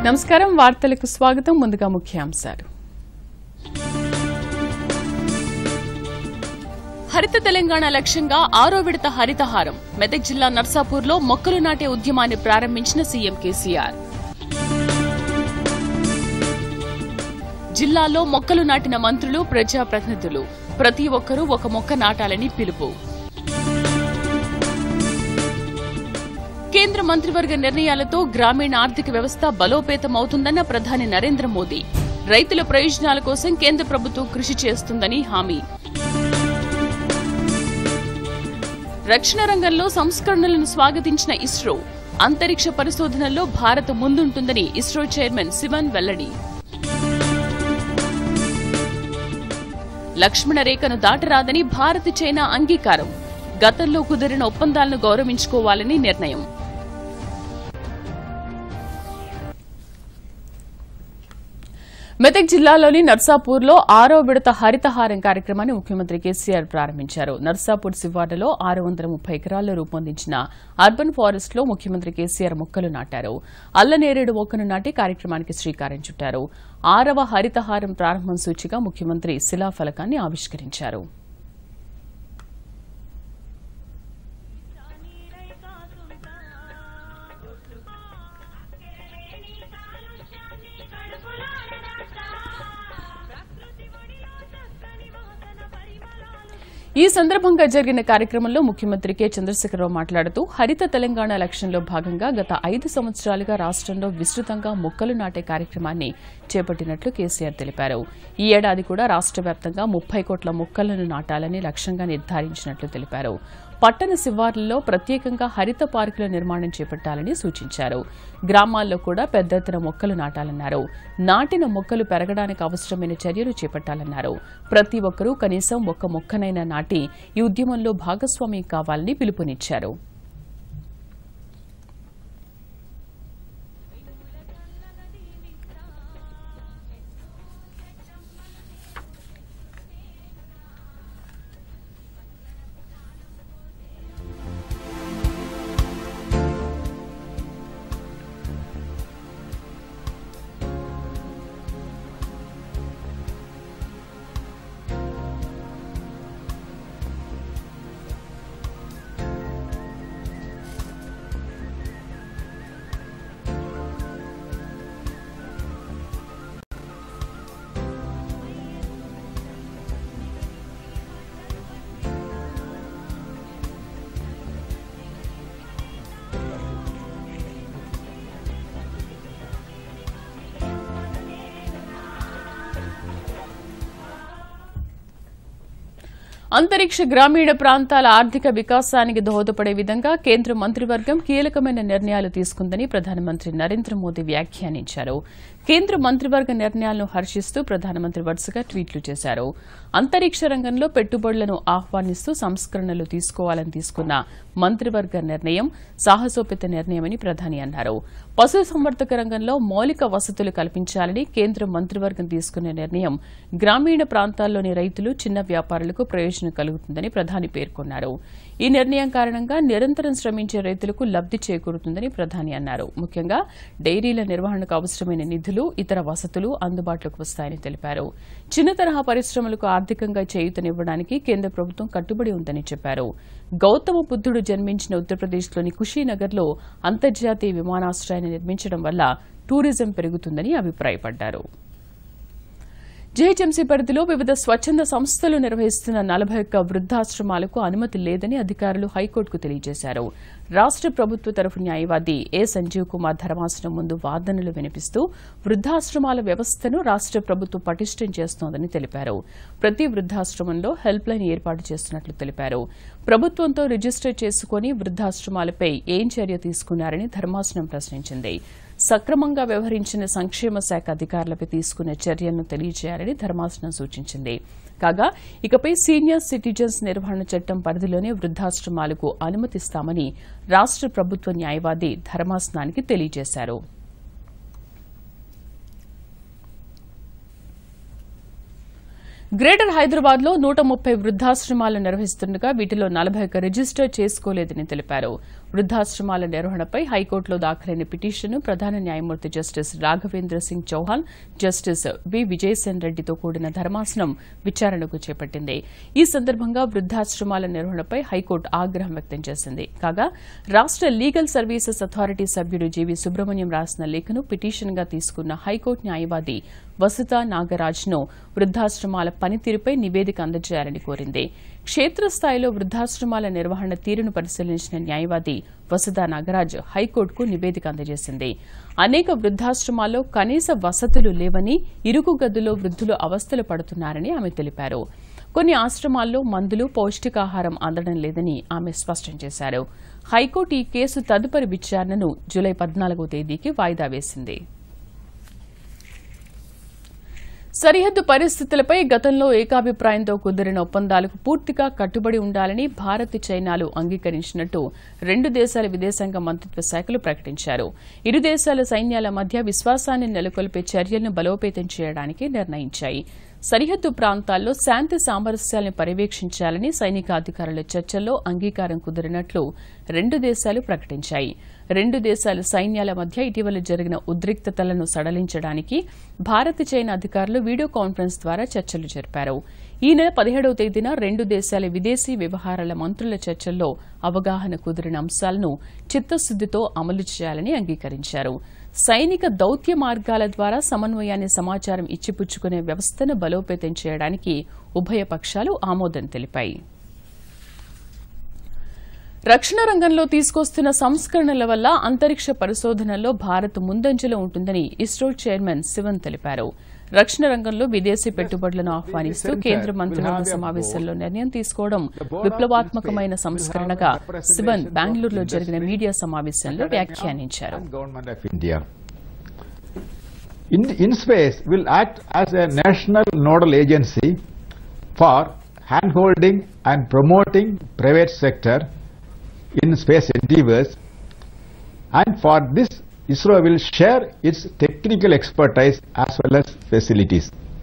నమస్కారం వార్తలకు స్వాగతం ముందుగా ముఖ్యాంశాలు హరిత తెలంగాణ లక్ష్యంగా ఆరో విడత హరితహారం మెదక్ జిల్లా నర్సాపూర్లో మొక్కలు నాటే ఉద్యమాన్ని ప్రారంభించిన సీఎం కేసీఆర్ జిల్లాలో మొక్కలు నాటిన మంత్రులు ప్రజాప్రతినిధులు ప్రతి ఒక్కరూ ఒక మొక్క నాటాలని పిలుపు కేంద్ర మంత్రివర్గ నిర్ణయాలతో గ్రామీణ ఆర్థిక వ్యవస్థ బలోపేతమవుతుందన్న ప్రధాని నరేంద్ర మోదీ రైతుల ప్రయోజనాల కోసం కేంద్ర ప్రభుత్వం కృషి చేస్తుందని హామీ రక్షణ రంగంలో సంస్కరణలను స్వాగతించిన ఇస్రో అంతరిక్ష పరిశోధనల్లో భారత్ ముందుంటుందని ఇస్రో చైర్మన్ శివన్ వెల్లడి లక్ష్మణ రేఖను దాటరాదని భారత్ చైనా అంగీకారం గతంలో కుదిరిన ఒప్పందాలను గౌరవించుకోవాలని నిర్ణయం మెదక్ జిల్లాలోని నర్సాపూర్లో ఆరో విడత హరితహారం కార్యక్రమాన్ని ముఖ్యమంత్రి కేసీఆర్ ప్రారంభించారు నర్సాపూర్ శివార్లలో ఆరు వందల ముప్పై ఎకరాల్లో రూపొందించిన అర్బన్ ఫారెస్ట్ లో ముఖ్యమంత్రి కేసీఆర్ మొక్కలు నాటారు అల్లనేరేడు మొక్కను నాటి కార్యక్రమానికి శ్రీకారం చుట్టారు ఆరవ హరితహారం ప్రారంభం సూచిగా ముఖ్యమంత్రి శిలాఫలకాన్ని ఆవిష్కరించారు ఈ సందర్భంగా జరిగిన కార్యక్రమంలో ముఖ్యమంత్రి కె చంద్రశేఖరరావు మాట్లాడుతూ హరిత తెలంగాణ లక్ష్యంలో భాగంగా గత ఐదు సంవత్సరాలుగా రాష్ట్రంలో విస్తృతంగా మొక్కలు నాటే కార్యక్రమాన్ని చేపట్టినట్లు కేసీఆర్ తెలిపారు ఈ ఏడాది కూడా రాష్ట్ర వ్యాప్తంగా ముప్పై కోట్ల మొక్కలను నాటాలని లక్ష్యంగా నిర్ధారించినట్లు తెలిపారు పట్టణ శివార్లలో ప్రత్యేకంగా హరిత పార్కుల నిర్మాణం చేపట్టాలని సూచించారు గ్రామాల్లో కూడా పెద్ద ఎత్తున మొక్కలు నాటాలన్నారు నాటిన మొక్కలు పెరగడానికి అవసరమైన చర్యలు చేపట్టాలన్నారు ప్రతి ఒక్కరూ కనీసం ఒక్క మొక్కనైనా నాటి ఈ ఉద్యమంలో భాగస్వామ్యం కావాలని పిలుపునిచ్చారు అంతరిక్ష గ్రామీణ ప్రాంతాల ఆర్థిక వికాసానికి దోహదపడే విధంగా కేంద్ర మంత్రివర్గం కీలకమైన నిర్ణయాలు తీసుకుందని ప్రధానమంత్రి నరేంద్ర మోదీ వ్యాఖ్యానించారు కేంద్ర మంత్రివర్గ నిర్ణయాలను హర్షిస్తూ ప్రధానమంత్రి వరుసగా ట్వీట్లు చేశారు అంతరిక్ష రంగంలో పెట్టుబడులను ఆహ్వానిస్తూ సంస్కరణలు తీసుకోవాలని తీసుకున్న మంత్రివర్గ నిర్ణయం సాహసోపేత నిర్ణయమని ప్రధాని అన్నారు పశుసంవర్ధక రంగంలో మౌలిక వసతులు కల్పించాలని కేంద్ర మంత్రివర్గం తీసుకున్న నిర్ణయం గ్రామీణ ప్రాంతాల్లోని రైతులు చిన్న వ్యాపారులకు ప్రయోజనం కలుగుతుందని ప్రధాని పేర్కొన్నారు ఈ నిర్ణయం కారణంగా నిరంతరం శ్రమించే రైతులకు లబ్ది చేకూరుతుందని ప్రధాని అన్నారు ముఖ్యంగా డైరీల నిర్వహణకు అవసరమైన నిధులు ఇతర వసతులు అందుబాటులోకి వస్తాయని తెలిపారు చిన్న తరహా పరిశ్రమలకు ఆర్థికంగా చేయూతనివ్వడానికి కేంద్ర ప్రభుత్వం కట్టుబడి ఉందని చెప్పారు గౌతమ బుద్ధుడు జన్మించిన ఉత్తరప్రదేశ్లోని కుషీనగర్లో అంతర్జాతీయ విమానాశ్రయాన్ని నిర్మించడం వల్ల టూరిజం పెరుగుతుందని అభిప్రాయపడ్డారు జీహెచ్ఎంసీ పరిధిలో వివిధ స్వచ్ఛంద సంస్థలు నిర్వహిస్తున్న నలభై ఒక్క వృద్ధాశ్రమాలకు అనుమతి లేదని అధికారులు హైకోర్టుకు తెలియజేశారు రాష్ట ప్రభుత్వ తరఫు న్యాయవాది ఏ సంజీవ్ కుమార్ ధర్మాసనం ముందు వాదనలు వినిపిస్తూ వృద్ధాశ్రమాల వ్యవస్థను రాష్ట ప్రభుత్వం పటిష్టం చేస్తోందని తెలిపారు ప్రతి వృద్ధాశ్రమంలో హెల్ప్ లైన్ ఏర్పాటు చేస్తున్నట్లు తెలిపారు ప్రభుత్వంతో రిజిస్టర్ చేసుకుని వృద్ధాశ్రమాలపై ఏం చర్య తీసుకున్నారని ధర్మాసనం ప్రశ్నించింది సక్రమంగా వ్యవహరించిన సంక్షేమ శాఖ అధికారులపై తీసుకున్న చర్యలను తెలియజేయాలని ధర్మాసనం సూచించింది కాగా ఇకపై సీనియర్ సిటిజన్స్ నిర్వహణ చట్టం పరిధిలోనే వృద్ధాశ్రమాలకు అనుమతిస్తామని రాష్ట ప్రభుత్వ న్యాయవాది ధర్మాసనానికి తెలియజేశారు గ్రేటర్ హైదరాబాద్ లో నూట ముప్పై వృద్ధాశ్రమాలు నిర్వహిస్తుండగా వీటిలో నలభై ఒక్క రిజిస్టర్ చేసుకోలేదని తెలిపారు వృద్ధాశ్రమాల నిర్వహణపై హైకోర్టులో దాఖలైన పిటిషన్ను ప్రధాన న్యాయమూర్తి justice Raghavendra Singh Chauhan justice V Vijaysen రెడ్డితో కూడిన ధర్మాసనం విచారణకు చేపట్టింది ఈ సందర్భంగా వృద్ధాశ్రమాల నిర్వహణపై హైకోర్టు ఆగ్రహం వ్యక్తం చేసింది కాగా రాష్ట లీగల్ సర్వీసెస్ అథారిటీ సభ్యుడు జీవి సుబ్రహ్మణ్యం రాసిన లేఖను పిటిషన్గా తీసుకున్న హైకోర్టు న్యాయవాది వసుత నాగరాజ్ను వృద్ధాశ్రమాల పనితీరుపై నివేదిక అందజేయాలని కోరింది క్షేత్రస్థాయిలో వృద్ధాశ్రమాల నిర్వహణ తీరును పరిశీలించిన న్యాయవాది వసుధా నాగరాజ్ హైకోర్టుకు నివేదిక అందజేసింది అనేక వృద్ధాశ్రమాల్లో కనీస వసతులు లేవని ఇరుకు గదుల్లో వృద్ధులు అవస్థలు పడుతున్నారని ఆమె తెలిపారు కొన్ని ఆశ్రమాల్లో మందులు పౌష్టికాహారం అందడం లేదని ఆమె స్పష్టం చేశారు హైకోర్టు ఈ కేసు తదుపరి విచారణను జూలై పద్నాలుగో తేదీకి వాయిదా వేసింది సరిహద్దు పరిస్థితులపై గతంలో ఏకాభిప్రాయంతో కుదిరిన ఒప్పందాలకు పూర్తిగా కట్టుబడి ఉండాలని భారత్ చైనాలు అంగీకరించినట్టు రెండు దేశాల విదేశాంగ మంత్రిత్వ శాఖలు ప్రకటించారు ఇరు దేశాల సైన్యాల మధ్య విశ్వాసాన్ని నెలకొల్పే చర్యలను బలోపేతం చేయడానికి నిర్ణయించాయి సరిహద్దు ప్రాంతాల్లో శాంతి సామరస్యాలను పర్యవేక్షించాలని సైనికాధికారుల చర్చల్లో అంగీకారం కుదిరినట్లు రెండు దేశాలు ప్రకటించాయి రెండు దేశాల సైన్యాల మధ్య ఇటీవల జరిగిన ఉద్రిక్తతలను సడలించడానికి భారత్ చైనా అధికారులు వీడియో కాన్ఫరెన్స్ ద్వారా చర్చలు జరిపారు ఈ నెల పదిహేడవ తేదీన రెండు దేశాల విదేశీ వ్యవహారాల మంత్రుల చర్చల్లో అవగాహన కుదిరిన అంశాలను చిత్తశుద్దితో అమలు చేయాలని అంగీకరించారు సైనిక దౌత్య మార్గాల ద్వారా సమన్వయాన్ని సమాచారం ఇచ్చిపుచ్చుకునే వ్యవస్థను బలోపేతం చేయడానికి ఉభయ పక్షాలు ఆమోదం తెలిపాయి రక్షణ రంగంలో తీసుకొస్తున్న సంస్కరణల వల్ల అంతరిక్ష పరిశోధనల్లో భారత్ ముందంజలో ఉంటుందని ఇస్రో చైర్మన్ శివన్ తెలిపారు రక్షణ రంగంలో విదేశీ పెట్టుబడులను ఆహ్వానిస్తూ కేంద్ర మంత్రివర్గ సమావేశంలో నిర్ణయం తీసుకోవడం విప్లవాత్మకమైన సంస్కరణగా శివన్ బెంగళూరులో జరిగిన మీడియా సమావేశంలో వ్యాఖ్యానించారు and Government of India. In, InSpace will act as a national nodal agency for handholding and promoting private sector in space endeavors and for this ISRO will share its technical expertise as well as facilities.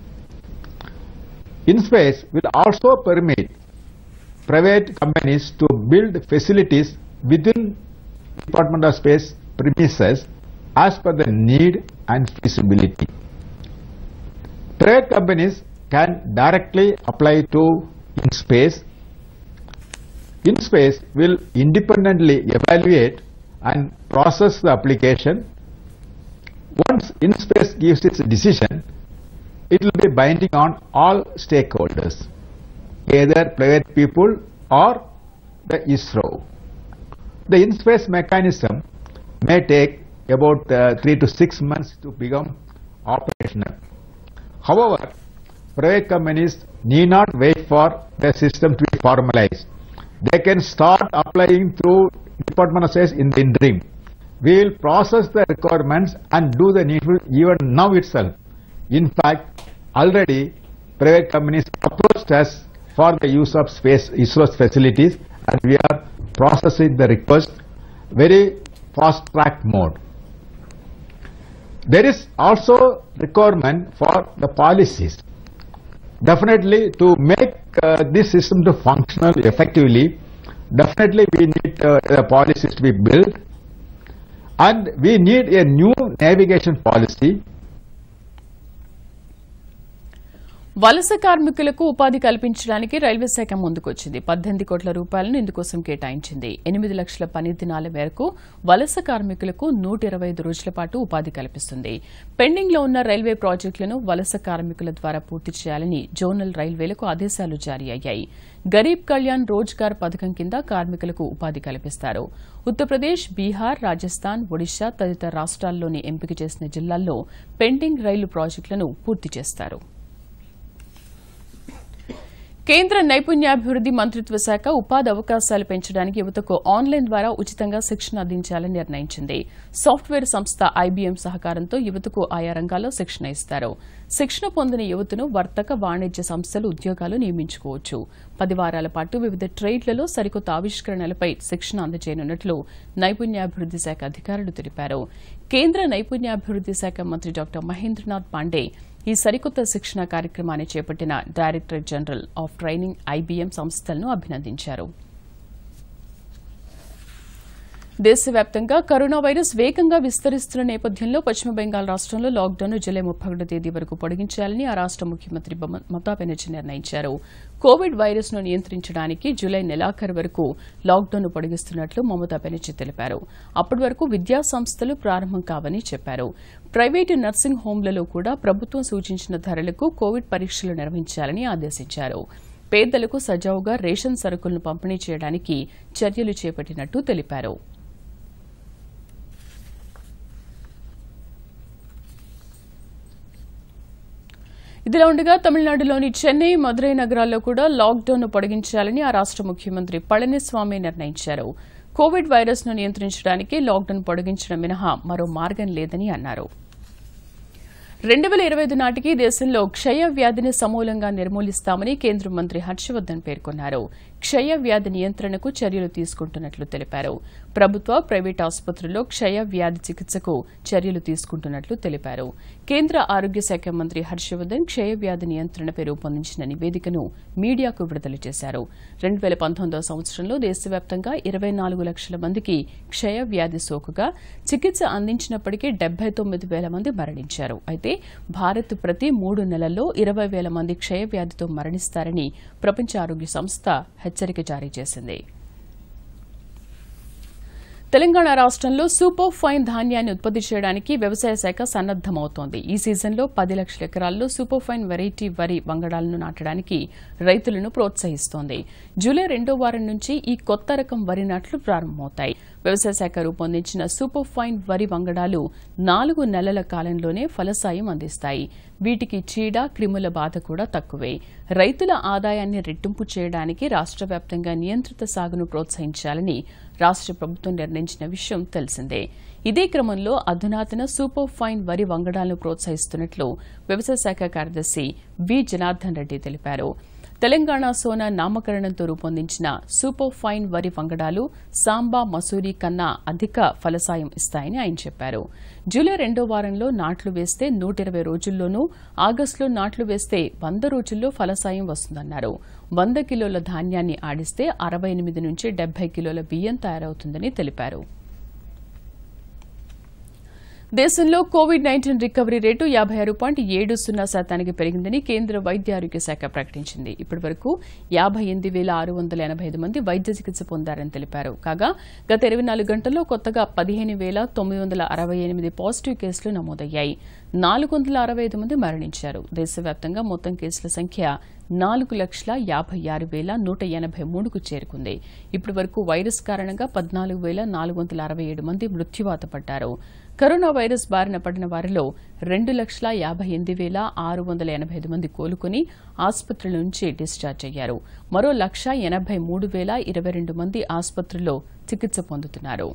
InSpace will also permit private companies to build facilities within Department of Space premises as per the need and feasibility. Private companies can directly apply to InSpace. InSpace will independently evaluate and process the application. Once InSpace gives its decision, it will be binding on all stakeholders, either private people or the ISRO. The in-space mechanism may take about uh, three to six months to become operational. However, private companies need not wait for the system to be formalized. They can start applying through Department of State in the interim. We will process the requirements and do the needful even now itself. In fact, already private companies approached us for the use of space ISRO's facilities and we are processing the request very fast track mode. There is also requirement for the policies. Definitely to make uh, this system to functional effectively, definitely we need uh, the policies to be built and we need a new navigation policy వలస కార్మికులకు ఉపాధి కల్పించడానికి railway శాఖ ముందుకొచ్చింది పద్దెనిమిది కోట్ల రూపాయలను ఇందుకోసం కేటాయించింది ఎనిమిది లక్షల పని దినాల మేరకు వలస కార్మికులకు నూట ఇరవై ఐదు రోజుల పాటు ఉపాధి కల్పిస్తుంది పెండింగ్ లో ఉన్న రైల్వే ప్రాజెక్టులను వలస కార్మికుల ద్వారా పూర్తి చేయాలని జోనల్ రైల్వేలకు ఆదేశాలు జారీ అయ్యాయి గరీబ్ కళ్యాణ్ రోజ్గార్ పథకం కింద కార్మికులకు ఉపాధి కల్పిస్తారు ఉత్తరప్రదేశ్ బీహార్ రాజస్థాన్ ఒడిశా తదితర రాష్ట్రాల్లోని ఎంపిక చేసిన జిల్లాల్లో పెండింగ్ రైలు ప్రాజెక్టులను పూర్తి చేస్తారు కేంద్ర నైపుణ్యాభివృద్ది మంత్రిత్వ శాఖ ఉపాధి అవకాశాలు పెంచడానికి యువతకు ఆన్లైన్ ద్వారా ఉచితంగా శిక్షణ అందించాలని నిర్ణయించింది సాఫ్ట్వేర్ సంస్థ ఐబీఎం సహకారంతో యువతకు ఆయా రంగాల్లో శిక్షణ ఇస్తారు శిక్షణ పొందిన యువతను వర్తక వాణిజ్య సంస్థలు ఉద్యోగాలు నియమించుకోవచ్చు పది వారాల పాటు వివిధ ట్రేడ్లలో సరికొత్త ఆవిష్కరణలపై శిక్షణ అందజేయనున్నట్లు నైపుణ్యాభివృద్ది శాఖ అధికారులు తెలిపారు కేంద్ర నైపుణ్యాభివృద్ది శాఖ మంత్రి డాక్టర్ మహేంద్రనాథ్ పాండే ఈ సరికొత్త శిక్షణ కార్యక్రమాన్ని చేపట్టిన director general of training IBM సంస్థలను అభినందించారు దేశవ్యాప్తంగా కరోనా వైరస్ వేగంగా విస్తరిస్తున్న నేపథ్యంలో పశ్చిమ బెంగాల్ రాష్ట్రంలో లాక్డౌన్ జూలై ముప్పై ఒకటో తేదీ వరకు పొడిగించాలని ఆ రాష్ట ముఖ్యమంత్రి బమ- మమతా బెనర్జీ నిర్ణయించారు కోవిడ్ వైరస్ ను నియంత్రించడానికి జూలై నెలాఖరు వరకు లాక్డౌన్ పొడిగిస్తున్నట్లు మమతా బెనర్జీ తెలిపారు అప్పటి వరకు విద్యా సంస్థలు ప్రారంభం కావని చెప్పారు ప్రైవేటు నర్సింగ్ హోంలలో కూడా ప్రభుత్వం సూచించిన ధరలకు కోవిడ్ పరీక్షలు నిర్వహించాలని ఆదేశించారు పేదలకు సజావుగా రేషన్ సరుకులను పంపిణీ చేయడానికి చర్యలు చేపట్టినట్టు తెలిపారు ఇదిలా ఉండగా తమిళనాడులోని చెన్నై మదురై నగరాల్లో కూడా లాక్డౌన్ పొడిగించాలని ఆ రాష్ట ముఖ్యమంత్రి పళనిస్వామి నిర్ణయించారు కోవిడ్ వైరస్ ను నియంత్రించడానికి లాక్డౌన్ పొడిగించడం మినహా మరో మార్గం లేదని అన్నారు రెండు వేల ఇరవై ఐదు నాటికి దేశంలో క్షయ వ్యాధిని సమూలంగా నిర్మూలిస్తామని కేంద్ర మంత్రి హర్షవర్ధన్ పేర్కొన్నారు క్షయ వ్యాధి నియంత్రణకు చర్యలు తీసుకుంటున్నట్లు తెలిపారు ప్రభుత్వ ప్రైవేట్ ఆసుపత్రుల్లో క్షయ వ్యాధి చికిత్సకు చర్యలు తీసుకుంటున్నట్లు తెలిపారు కేంద్ర ఆరోగ్య శాఖ మంత్రి హర్షవర్ధన్ క్షయ వ్యాధి నియంత్రణపై రూపొందించిన నివేదికను మీడియాకు విడుదల చేశారు రెండు వేల పంతొమ్మిదవ సంవత్సరంలో దేశవ్యాప్తంగా ఇరవై నాలుగు లక్షల మందికి క్షయ వ్యాధి సోకుగా చికిత్స అందించినప్పటికీ డెబ్బై తొమ్మిది వేల మంది మరణించారు అయితే భారత్ ప్రతి మూడు నెలల్లో ఇరవై వేల మంది క్షయ వ్యాధితో మరణిస్తారని ప్రపంచ ఆరోగ్య సంస్థ హెచ్చరిక జారీ చేసింది తెలంగాణ రాష్ట్రంలో సూపర్ ఫైన్ ధాన్యాన్ని ఉత్పత్తి చేయడానికి వ్యవసాయ శాఖ సన్నద్దమవుతోంది ఈ సీజన్లో పది లక్షల ఎకరాల్లో సూపర్ ఫైన్ వెరైటీ వరి వంగడాలను నాటడానికి రైతులను ప్రోత్సహిస్తోంది జూలై రెండో వారం నుంచి ఈ కొత్త రకం వరి నాట్లు ప్రారంభమవుతాయి వ్యవసాయ శాఖ రూపొందించిన సూపర్ ఫైన్ వరి వంగడాలు నాలుగు నెలల కాలంలోనే ఫలసాయం అందిస్తాయి వీటికి చీడ క్రిముల బాధ కూడా తక్కువే రైతుల ఆదాయాన్ని రెట్టింపు చేయడానికి రాష్ట్ర వ్యాప్తంగా నియంత్రిత సాగును ప్రోత్సహించాలని రాష్ట్ర ప్రభుత్వం నిర్ణయించిన విషయం తెలిసిందే ఇదే క్రమంలో అధునాతన సూపర్ ఫైన్ వరి వంగడాలను ప్రోత్సహిస్తున్నట్లు వ్యవసాయ శాఖ కార్యదర్శి వి జనార్దన్ రెడ్డి తెలిపారు తెలంగాణ సోనా నామకరణంతో రూపొందించిన సూపర్ ఫైన్ వరి వంగడాలు సాంబా మసూరి కన్నా అధిక ఫలసాయం ఇస్తాయని ఆయన చెప్పారు జూలై రెండో వారంలో నాట్లు వేస్తే నూట ఇరవై రోజుల్లోనూ ఆగస్టులో నాట్లు వేస్తే వంద రోజుల్లో ఫలసాయం వస్తుందన్నారు వంద కిలోల ధాన్యాన్ని ఆడిస్తే అరవై ఎనిమిది నుంచి డెబ్బై కిలోల బియ్యం తయారవుతుందని తెలిపారు దేశంలో కోవిడ్ నైన్టీన్ రికవరీ రేటు యాభై ఆరు పాయింట్ ఏడు సున్నా శాతానికి పెరిగిందని కేంద్ర వైద్య ఆరోగ్య శాఖ ప్రకటించింది ఇప్పటి వరకు యాభై ఎనిమిది వేల ఆరు వందల ఎనభై ఐదు మంది వైద్య చికిత్స పొందారని తెలిపారు కాగా గత ఇరవై నాలుగు గంటల్లో కొత్తగా పదిహేను వేల తొమ్మిది వందల అరవై ఎనిమిది పాజిటివ్ కేసులు నమోదయ్యాయి నాలుగు వందల అరవై ఐదు మంది మరణించారు దేశవ్యాప్తంగా మొత్తం కేసుల సంఖ్య నాలుగు లక్షల యాభై ఆరు వేల నూట ఎనభై మూడుకు చేరుకుంది ఇప్పటి వరకు వైరస్ కారణంగా పద్నాలుగు వేల నాలుగు వందల అరవై ఏడు మంది మృత్యువాత పడ్డారు కరోనా వైరస్ బారిన పడిన వారిలో రెండు లక్షల యాభై ఎనిమిది వేల ఆరు వందల ఎనభై ఐదు మంది కోలుకుని ఆసుపత్రుల నుంచి డిశ్చార్జ్ అయ్యారు మరో లక్ష ఎనభై మూడు వేల ఇరవై రెండు మంది ఆసుపత్రుల్లో చికిత్స పొందుతున్నారు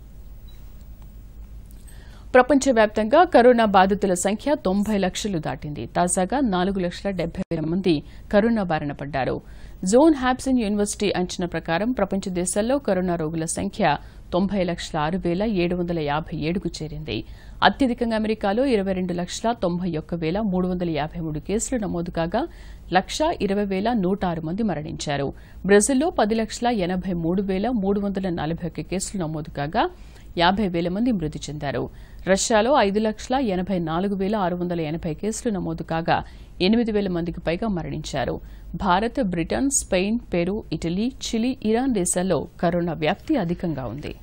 ప్రపంచవ్యాప్తంగా కరోనా బాధితుల సంఖ్య తొంభై లక్షలు దాటింది తాజాగా నాలుగు లక్షల డెబ్బై వేల మంది కరోనా బారిన పడ్డారు జోన్ హ్యాప్సన్ యూనివర్సిటీ అంచనా ప్రకారం ప్రపంచ దేశాల్లో కరోనా రోగుల సంఖ్య తొంభై లక్షల ఆరు వేల ఏడు వందల యాభై ఏడుకు చేరింది అత్యధికంగా అమెరికాలో ఇరవై రెండు లక్షల తొంభై ఒక్క వేల మూడు వందల యాభై మూడు కేసులు నమోదు కాగా లక్ష ఇరవై వేల నూట ఆరు మంది మరణించారు బ్రెజిల్లో పది లక్షల ఎనభై మూడు వేల మూడు వందల నలభై ఒక్క కేసులు నమోదు కాగా యాభై వేల మంది మృతి చెందారు రష్యాలో ఐదు లక్షల ఎనభై నాలుగు వేల ఆరు వందల ఎనభై కేసులు నమోదు కాగా ఎనిమిది వేల మందికి పైగా మరణించారు Bharat Britain Spain Peru Italy Chile Iran దేశాల్లో కరోనా వ్యాప్తి అధికంగా ఉంది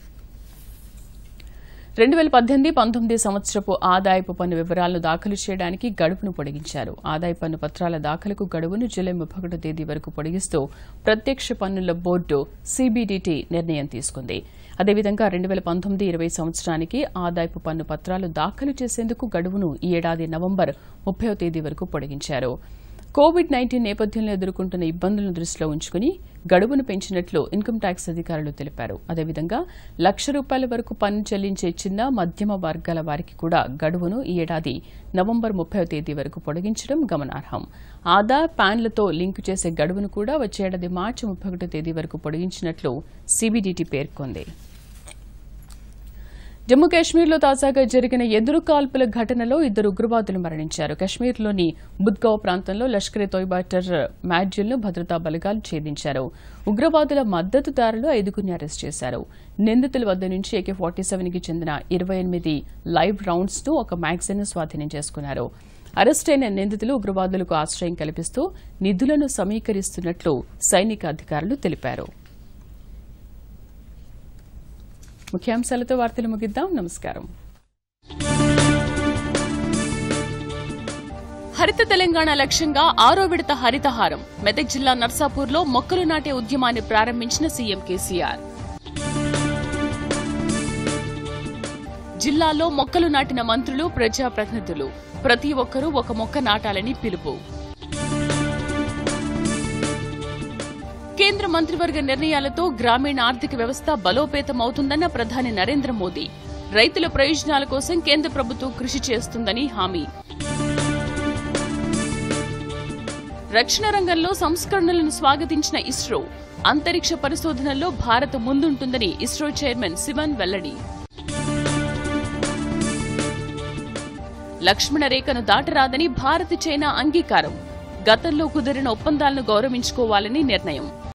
రెండు వేల పద్దెనిమిది పంతొమ్మిది సంవత్సరపు ఆదాయపు పన్ను వివరాలను దాఖలు చేయడానికి గడువును పొడిగించారు ఆదాయ పన్ను పత్రాల దాఖలకు గడువును జూలై ముప్పై ఒకటో తేదీ వరకు పొడిగిస్తూ ప్రత్యక్ష పన్నుల బోర్డు సీబీడీటీ నిర్ణయం తీసుకుంది అదేవిధంగా రెండు వేల పంతొమ్మిది ఇరవై సంవత్సరానికి ఆదాయపు పన్ను పత్రాలు దాఖలు చేసేందుకు గడువును ఈ ఏడాది నవంబర్ ముప్పై తేదీ వరకు పొడిగించారు కోవిడ్ నైన్టీన్ నేపథ్యంలో ఎదుర్కొంటున్న ఇబ్బందులను దృష్టిలో ఉంచుకుని గడువును పెంచినట్లు ఇన్కమ్ ట్యాక్స్ అధికారులు తెలిపారు అదేవిధంగా లక్ష రూపాయల వరకు పన్ను చెల్లించే చిన్న మధ్యమ వర్గాల వారికి కూడా గడువును ఈ ఏడాది నవంబర్ ముప్పై తేదీ వరకు పొడిగించడం గమనార్హం ఆధార్ పాన్లతో లింకు చేసే గడువును కూడా వచ్చే ఏడాది మార్చి ముప్పై ఒకటో తేదీ వరకు పొడిగించినట్లు సీబీడీటీ పేర్కొంది జమ్మూ కాశ్మీర్లో తాజాగా జరిగిన ఎదురు కాల్పుల ఘటనలో ఇద్దరు ఉగ్రవాదులు మరణించారు కశ్మీర్లోని బుద్గావ్ ప్రాంతంలో లష్కర్ ఎ తోయిబా టెర్రర్ మ్యాడ్జిల్ను భద్రతా బలగాలు ఛేదించారు ఉగ్రవాదుల మద్దతుదారులు ఐదుగురిని అరెస్ట్ చేశారు నిందితుల వద్ద నుంచి ఏకే ఫార్టీ సెవెన్ కి చెందిన ఇరవై ఎనిమిది లైవ్ రౌండ్స్ ను ఒక మ్యాగజైన్ స్వాధీనం చేసుకున్నారు అరెస్టైన నిందితులు ఉగ్రవాదులకు ఆశ్రయం కల్పిస్తూ నిధులను సమీకరిస్తున్నట్లు సైనిక అధికారులు తెలిపారు ముఖ్యాంశాలతో వార్తలు ముగిద్దాం నమస్కారం హరిత తెలంగాణ లక్ష్యంగా ఆరో విడత హరితహారం మెదక్ జిల్లా నర్సాపూర్లో మొక్కలు నాటే ఉద్యమాన్ని ప్రారంభించిన సీఎం కేసీఆర్ జిల్లాలో మొక్కలు నాటిన మంత్రులు ప్రజాప్రతినిధులు ప్రతి ఒక్కరూ ఒక మొక్క నాటాలని పిలుపు కేంద్ర మంత్రివర్గ నిర్ణయాలతో గ్రామీణ ఆర్థిక వ్యవస్థ బలోపేతం అవుతుందన్న ప్రధాని నరేంద్ర మోదీ రైతుల ప్రయోజనాల కోసం కేంద్ర ప్రభుత్వం కృషి చేస్తుందని హామీ రక్షణ రంగంలో సంస్కరణలను స్వాగతించిన ఇస్రో అంతరిక్ష పరిశోధనల్లో భారత్ ముందుంటుందని ఇస్రో చైర్మన్ శివన్ వెల్లడి లక్ష్మణ రేఖను దాటరాదని భారత్ చైనా అంగీకారం గతంలో కుదిరిన ఒప్పందాలను గౌరవించుకోవాలని నిర్ణయం